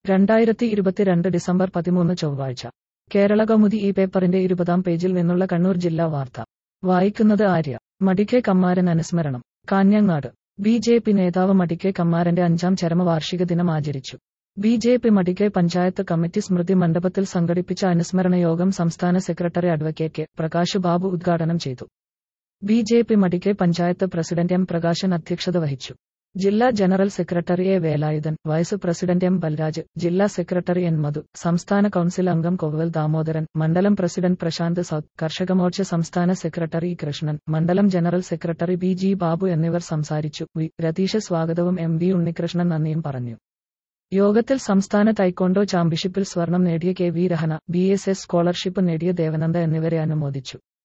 രണ്ടായിരത്തി ഇരുപത്തിരണ്ട് ഡിസംബർ പതിമൂന്ന് ചൊവ്വാഴ്ച കേരള കൗമുദി ഈ പേപ്പറിന്റെ ഇരുപതാം പേജിൽ നിന്നുള്ള കണ്ണൂർ ജില്ലാ വാർത്ത വായിക്കുന്നത് ആര്യ മടിക്കെ കമ്മാരൻ അനുസ്മരണം കാഞ്ഞങ്ങാട് ബി ജെ പി നേതാവ് മടിക്കെ കമ്മാരന്റെ അഞ്ചാം ചരമവാർഷിക ദിനം ആചരിച്ചു B J P Madikkai panchayat committee സ്മൃതി മണ്ഡപത്തിൽ സംഘടിപ്പിച്ച അനുസ്മരണ യോഗം സംസ്ഥാന secretary advocate K Prakash Babu ഉദ്ഘാടനം ചെയ്തു B J P Madikkai panchayat president M Prakashan അധ്യക്ഷത വഹിച്ചു ജില്ലാ general secretary A Velayudhan vice president M Balraj ജില്ലാ സെക്രട്ടറി എൻ മധു സംസ്ഥാന കൌൺസിൽ അംഗം കൊവൽ ദാമോദരൻ മണ്ഡലം പ്രസിഡന്റ് പ്രശാന്ത് സൗത്ത് കർഷക മോർച്ച സംസ്ഥാന സെക്രട്ടറി കൃഷ്ണൻ മണ്ഡലം general secretary B G Babu എന്നിവർ സംസാരിച്ചു വി രതീഷ് സ്വാഗതവും എം വി ഉണ്ണികൃഷ്ണൻ നന്ദിയും പറഞ്ഞു യോഗത്തിൽ സംസ്ഥാന തൈക്കോണ്ടോ ചാമ്പ്യൻഷിപ്പിൽ സ്വർണം നേടിയ K V Rahana B S S scholarship നേടിയ ദേവനന്ദ എന്നിവരെ അനുമോദിച്ചു